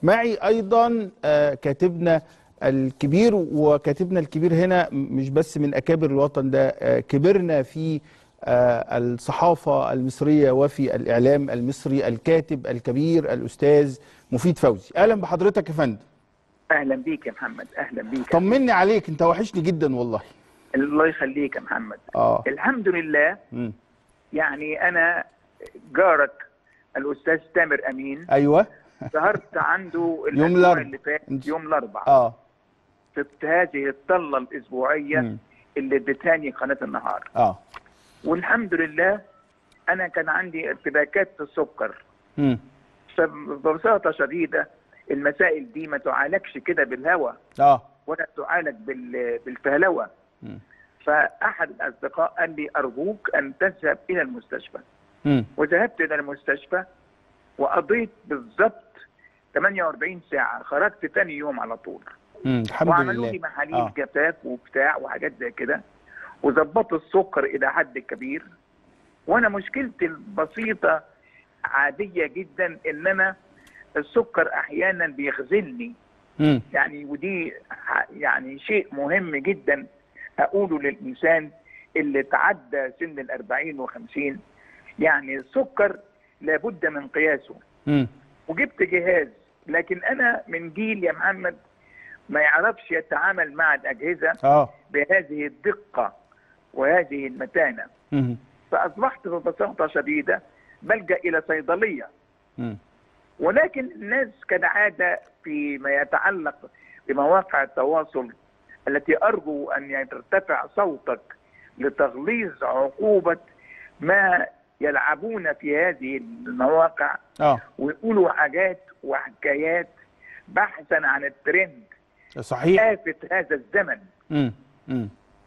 معي ايضا آه، كاتبنا الكبير وكاتبنا الكبير هنا مش بس من اكابر الوطن ده آه، كبرنا في آه، الصحافه المصريه وفي الاعلام المصري الكاتب الكبير الاستاذ مفيد فوزي اهلا بحضرتك يا فندم اهلا بيك يا محمد اهلا بيك طمني عليك انت وحشني جدا والله الله يخليك يا محمد اه الحمد لله مم. يعني انا جارك الاستاذ تامر امين ايوه ظهرت عنده يوم الاسبوع الأربع. اللي فات انت- يوم الاربعاء اه في هذه الطله الاسبوعيه مم. اللي ادتهاني قناه النهار اه والحمد لله انا كان عندي ارتباكات في السكر مم. فببساطه شديده المسائل دي ما تعالجش كده بالهوى اه ولا تعالج بال- بالفهلوه مم. فاحد الاصدقاء قال لي ارجوك ان تذهب الى المستشفى مم. وذهبت الى المستشفى وقضيت بالضبط 48 ساعه خرجت ثاني يوم على طول مم. الحمد وعملوا لي لله محاليل آه. جفاف وبتاع وحاجات زي كده وظبطوا السكر الى حد كبير وانا مشكلتي البسيطه عاديه جدا ان انا السكر احيانا بيخذلني مم. يعني ودي ح- يعني شيء مهم جدا اقوله للانسان اللي تعدى سن الأربعين وخمسين يعني السكر لابد من قياسه مم. وجبت جهاز لكن انا من جيل يا محمد ما يعرفش يتعامل مع الاجهزه اه بهذه الدقه وهذه المتانه مم. فاصبحت ببساطه شديده بلجا الى صيدليه مم. ولكن الناس كالعادة فيما يتعلق بمواقع التواصل التي أرجو أن يرتفع صوتك لتغليظ عقوبة ما يلعبون في هذه المواقع اه ويقولوا حاجات وحكايات بحثا عن الترند صحيح آفة هذا الزمن مم. مم.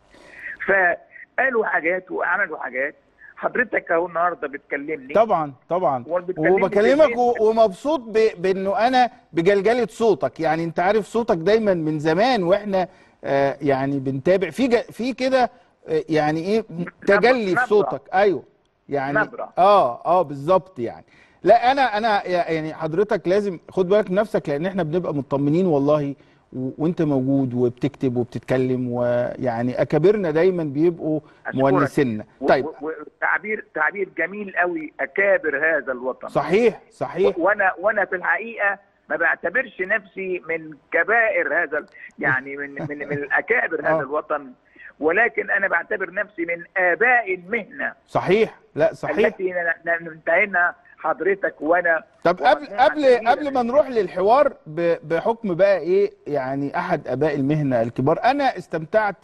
فقالوا حاجات وعملوا حاجات حضرتك اهو النهارده بتكلمني طبعا طبعا هو بتكلمني وبكلمك بالليل. و- ومبسوط ب- بانه انا بجلجله صوتك يعني انت عارف صوتك دايما من زمان واحنا آه يعني بنتابع في ج- في كده آه يعني ايه تجلي في نبرة. صوتك ايوه يعني نبرة. اه اه بالظبط يعني لا انا انا يعني حضرتك لازم خد بالك من نفسك لان احنا بنبقى مطمنين والله و- وانت موجود وبتكتب وبتتكلم ويعني اكابرنا دايما بيبقوا أشكرك. مونسينا و- طيب و- وتعبير تعبير جميل قوي اكابر هذا الوطن صحيح صحيح و- وانا وانا في الحقيقه ما بعتبرش نفسي من كبائر هذا ال- يعني من من من الاكابر آه. هذا الوطن ولكن انا بعتبر نفسي من اباء المهنه صحيح لا صحيح التي ن- ن- انتهينا حضرتك وانا طب قبل ومجموعة قبل كبيرة قبل ما من- نروح للحوار ب- بحكم بقى ايه يعني احد اباء المهنه الكبار انا استمتعت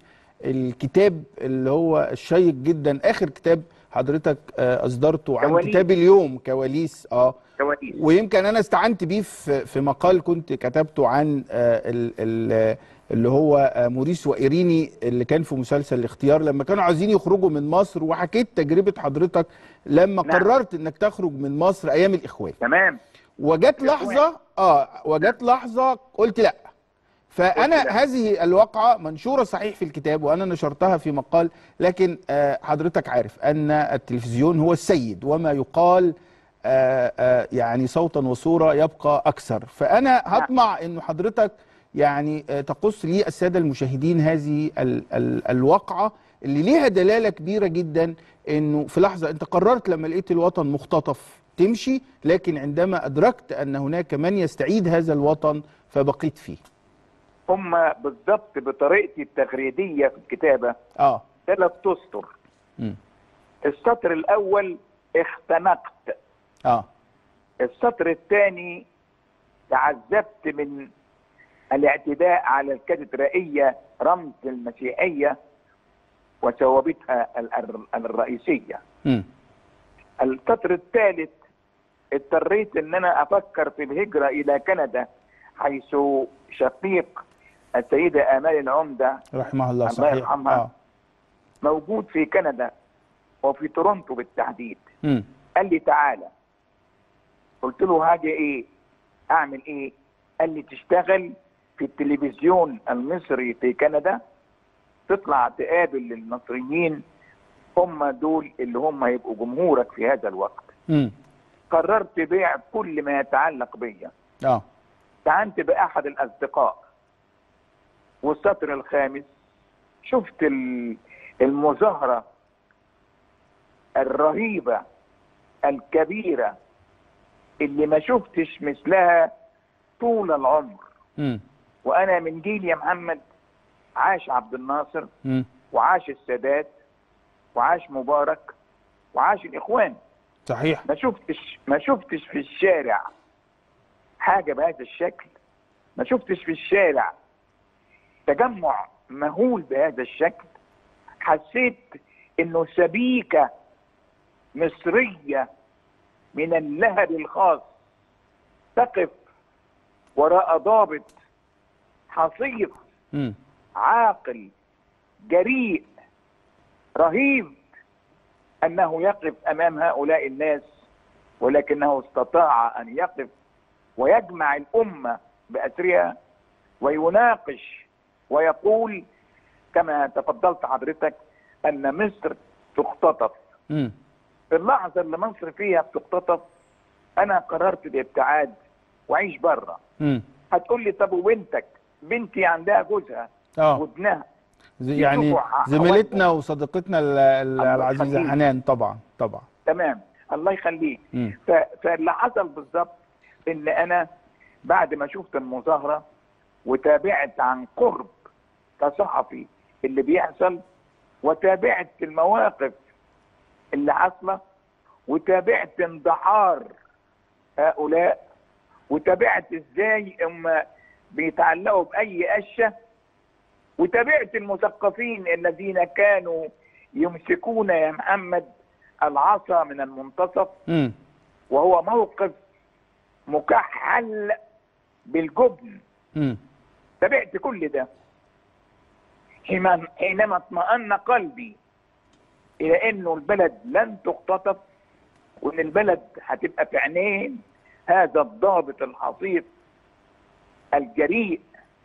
بالكتاب اللي هو الشيق جدا اخر كتاب حضرتك آه، اصدرته عن كواليس. كتاب اليوم كواليس اه كواليس ويمكن انا استعنت بيه في في مقال كنت كتبته عن آه، ال- ال- اللي هو آه، موريس وإيريني اللي كان في مسلسل الاختيار لما كانوا عايزين يخرجوا من مصر وحكيت تجربة حضرتك لما نعم. قررت انك تخرج من مصر ايام الاخوان تمام وجت الإخوان. لحظة اه وجت لحظة قلت لا فانا قلت لا. هذه الواقعة منشورة صحيح في الكتاب وانا نشرتها في مقال لكن آه حضرتك عارف ان التلفزيون هو السيد وما يقال آه آه يعني صوتا وصورة يبقى اكثر فانا هطمع انه حضرتك يعني آه تقص لي السادة المشاهدين هذه ال ال الواقعة اللي ليها دلالة كبيرة جدا انه في لحظة انت قررت لما لقيت الوطن مختطف تمشي لكن عندما ادركت ان هناك من يستعيد هذا الوطن فبقيت فيه هم بالضبط بطريقتي التغريديه في الكتابه اه ثلاث اسطر مم. السطر الاول اختنقت اه السطر الثاني تعذبت من الاعتداء على الكاتدرائية رمز المسيحية وثوابتها ال- ال- الرئيسية مم. السطر الثالث اضطريت ان انا افكر في الهجرة الى كندا حيث شقيق السيدة امال العمدة رحمه الله الله صحيح يرحمها. اه موجود في كندا وفي تورونتو بالتحديد مم. قال لي تعالى قلت له حاجة ايه اعمل ايه قال لي تشتغل في التلفزيون المصري في كندا تطلع تقابل المصريين هم دول اللي هم هيبقوا جمهورك في هذا الوقت مم. قررت بيع كل ما يتعلق بيا اه استعنت باحد الاصدقاء والسطر الخامس شفت ال- المظاهره الرهيبه الكبيره اللي ما شفتش مثلها طول العمر مم. وانا من جيل يا محمد عاش عبد الناصر مم. وعاش السادات وعاش مبارك وعاش الاخوان صحيح ما شفتش ما شفتش في الشارع حاجه بهذا الشكل ما شفتش في الشارع تجمع مهول بهذا الشكل حسيت انه سبيكه مصريه من اللهب الخاص تقف وراء ضابط حصيف مم. عاقل جريء رهيب انه يقف امام هؤلاء الناس ولكنه استطاع ان يقف ويجمع الامه باسرها ويناقش ويقول كما تفضلت حضرتك ان مصر تختطف مم. في اللحظه اللي مصر فيها بتختطف انا قررت الابتعاد واعيش بره مم. هتقول لي طب وبنتك بنتي عندها جوزها اه وابنها زي- يعني يشوفوا ح- زميلتنا وصديقتنا ال- ال- الله العزيزه يخليك. حنان طبعا طبعا تمام الله يخليك مم. ف- فاللي حصل بالظبط ان انا بعد ما شفت المظاهره وتابعت عن قرب كصحفي اللي بيحصل وتابعت المواقف اللي حاصله وتابعت اندحار هؤلاء وتابعت ازاي هم بيتعلقوا باي قشه وتابعت المثقفين الذين كانوا يمسكون يا محمد العصا من المنتصف مم. وهو موقف مكحل بالجبن مم. تابعت كل ده حين- حينما اطمأن قلبي إلى إنه البلد لن تختطف وإن البلد هتبقى في عينين هذا الضابط الحصيف الجريء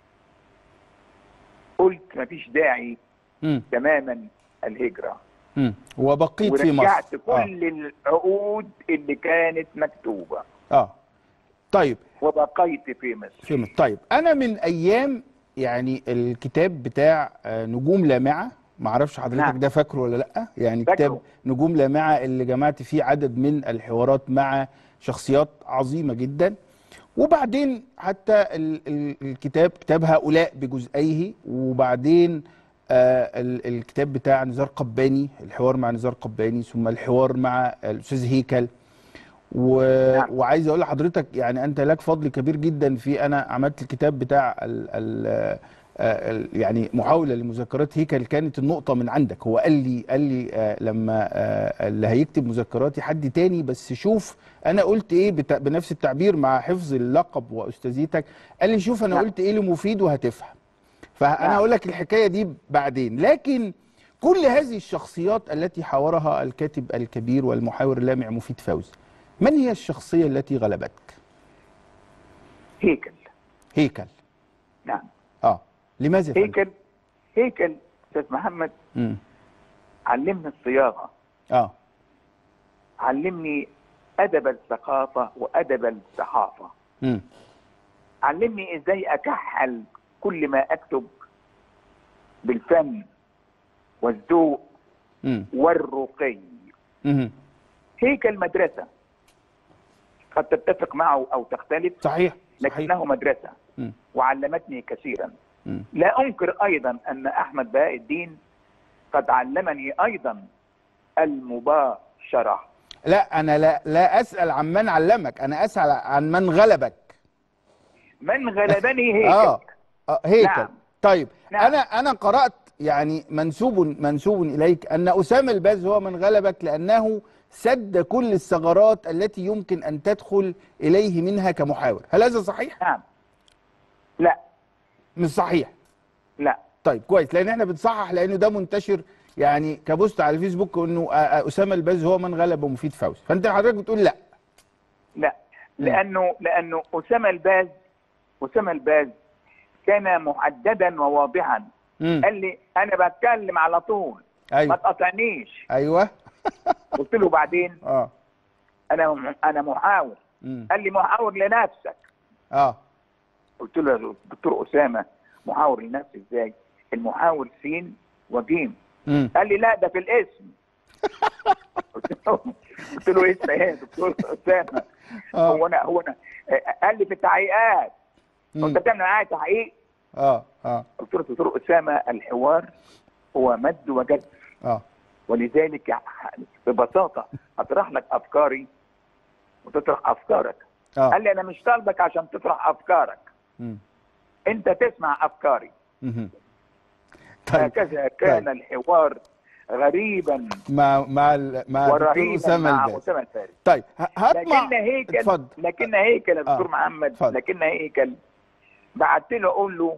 قلت مفيش داعي مم. تماما الهجرة مم. وبقيت في مصر ورجعت اه كل العقود اللي كانت مكتوبة اه طيب وبقيت في مصر في مصر طيب انا من ايام يعني الكتاب بتاع آه، نجوم لامعه ما اعرفش حضرتك نعم. ده فاكره ولا لا يعني فاكره. كتاب نجوم لامعه اللي جمعت فيه عدد من الحوارات مع شخصيات عظيمه جدا وبعدين حتى ال ال الكتاب كتاب هؤلاء بجزئيه وبعدين آه ال الكتاب بتاع نزار قباني الحوار مع نزار قباني ثم الحوار مع الاستاذ هيكل و... نعم. وعايز اقول لحضرتك يعني انت لك فضل كبير جدا في انا عملت الكتاب بتاع ال... ال... آه، ال... يعني محاوله لمذكرات هيكل كانت النقطه من عندك هو قال لي قال لي آه، لما آه، اللي هيكتب مذكراتي حد تاني بس شوف انا قلت ايه بت... بنفس التعبير مع حفظ اللقب واستاذيتك قال لي شوف انا نعم. قلت ايه لمفيد وهتفهم فانا نعم. هقول لك الحكايه دي بعدين لكن كل هذه الشخصيات التي حاورها الكاتب الكبير والمحاور اللامع مفيد فوزي من هي الشخصيه التي غلبتك هيكل هيكل نعم اه لماذا يا فندم؟ هيكل هيكل استاذ محمد مم. علمني الصياغه اه علمني ادب الثقافه وادب الصحافه مم. علمني ازاي اكحل كل ما اكتب بالفن والذوق مم. والرقي مم. هيكل مدرسه قد تتفق معه او تختلف صحيح صحيح لكنه مدرسه مم. وعلمتني كثيرا مم. لا انكر ايضا ان احمد بهاء الدين قد علمني ايضا المباشره لا انا لا لا اسال عن من علمك انا اسال عن من غلبك من غلبني هيكل اه, آه هيكل نعم. طيب نعم. انا انا قرات يعني منسوب منسوب اليك ان اسامه الباز هو من غلبك لانه سد كل الثغرات التي يمكن ان تدخل اليه منها كمحاور هل هذا صحيح نعم لا مش صحيح لا طيب كويس لان احنا بنصحح لانه ده منتشر يعني كبوست على الفيسبوك انه آه، آه، اسامه الباز هو من غلب مفيد فوزي فانت حضرتك بتقول لا لا لانه لانه اسامه الباز اسامه الباز كان محددا وواضحا مم. قال لي انا بتكلم على طول ما ايوه تقاطعنيش ايوه قلت له بعدين اه انا انا محاور مم. قال لي محاور لنفسك اه قلت له يا دكتور اسامه محاور النفس ازاي؟ المحاور سين وجيم مم. قال لي لا ده في الاسم قلت له قلت له اسم ايه يا دكتور اسامه اه هو انا هو انا قال لي في التحقيقات مم. انت بتعمل معايا تحقيق اه اه قلت له دكتور اسامه الحوار هو مد وجزر اه ولذلك يع- ببساطه اطرح لك افكاري وتطرح افكارك اه قال لي انا مش طالبك عشان تطرح افكارك مم. انت تسمع افكاري مهم. طيب هكذا كان الحوار غريبا مع مع ال- مع الدكتور ورهيبا اسامه مع الباز اسامه الفارس طيب ه- هطمع لكن هيكل اتفضل لكن هيكل يا دكتور آه. محمد اتفضل. لكن هيكل بعت له اقول له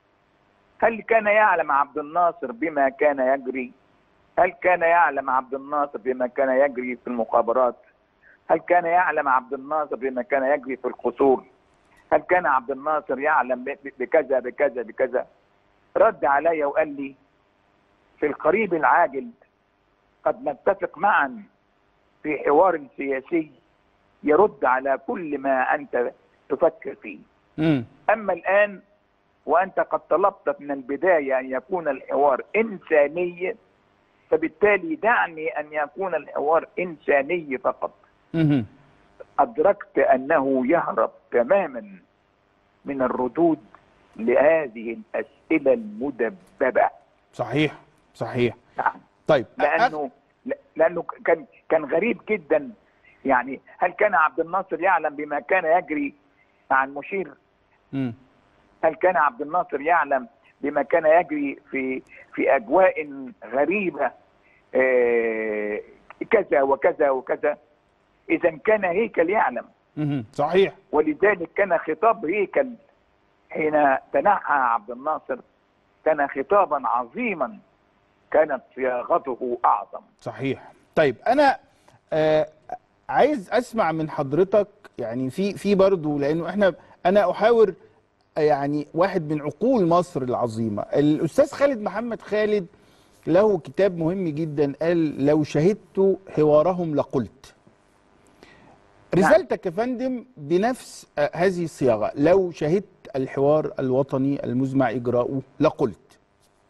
هل كان يعلم عبد الناصر بما كان يجري؟ هل كان يعلم عبد الناصر بما كان يجري في المخابرات؟ هل كان يعلم عبد الناصر بما كان يجري في القصور؟ هل كان عبد الناصر يعلم ب- ب- بكذا بكذا بكذا؟ رد علي وقال لي في القريب العاجل قد نتفق معا في حوار سياسي يرد على كل ما انت تفكر فيه مم. اما الان وانت قد طلبت من البدايه ان يكون الحوار انساني فبالتالي دعني ان يكون الحوار انساني فقط مهم. ادركت انه يهرب تماما من الردود لهذه الاسئله المدببه صحيح صحيح نعم طيب أ- لانه لانه كان كان غريب جدا يعني هل كان عبد الناصر يعلم بما كان يجري مع المشير مم. هل كان عبد الناصر يعلم بما كان يجري في في اجواء غريبه آه، كذا وكذا وكذا اذا كان هيكل يعلم مهم. صحيح ولذلك كان خطاب هيكل حين تنحى عبد الناصر كان خطابا عظيما كانت صياغته اعظم صحيح طيب انا آه عايز اسمع من حضرتك يعني في في برضه لانه احنا انا احاور يعني واحد من عقول مصر العظيمه الاستاذ خالد محمد خالد له كتاب مهم جدا قال لو شهدت حوارهم لقلت رسالتك يا فندم بنفس آه، هذه الصياغه لو شهدت الحوار الوطني المزمع اجراؤه لقلت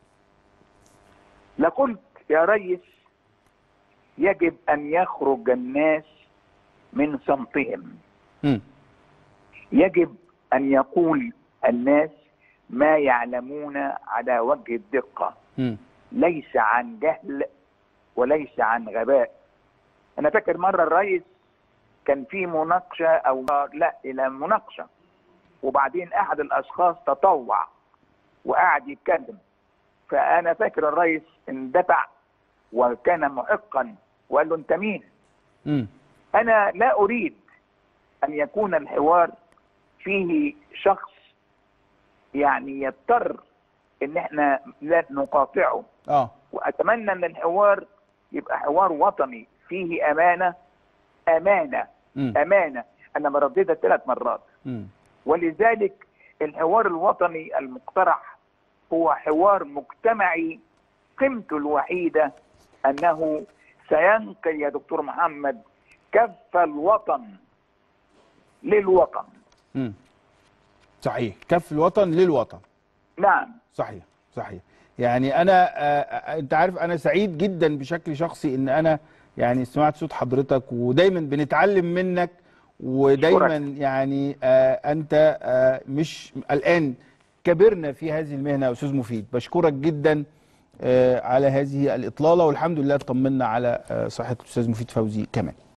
لقلت يا ريس يجب ان يخرج الناس من صمتهم مم. يجب ان يقول الناس ما يعلمون على وجه الدقه مم. ليس عن جهل وليس عن غباء انا فاكر مره الرئيس كان في مناقشه او لا الى مناقشه وبعدين احد الاشخاص تطوع وقعد يتكلم فانا فاكر الرئيس اندفع وكان محقا وقال له انت مين مم. انا لا اريد ان يكون الحوار فيه شخص يعني يضطر ان احنا لا نقاطعه اه واتمنى ان الحوار يبقى حوار وطني فيه امانه امانه مم. امانه انا مرددها ثلاث مرات مم. ولذلك الحوار الوطني المقترح هو حوار مجتمعي قيمته الوحيده انه سينقل يا دكتور محمد كف الوطن للوطن مم. صحيح كف الوطن للوطن نعم صحيح صحيح يعني انا آه، آه، انت عارف انا سعيد جدا بشكل شخصي ان انا يعني سمعت صوت حضرتك ودايما بنتعلم منك ودايما أشكرك. يعني آه، انت آه، مش الان كبرنا في هذه المهنه يا استاذ مفيد بشكرك جدا آه، على هذه الاطلاله والحمد لله اطمنا على آه، صحه الاستاذ مفيد فوزي كمان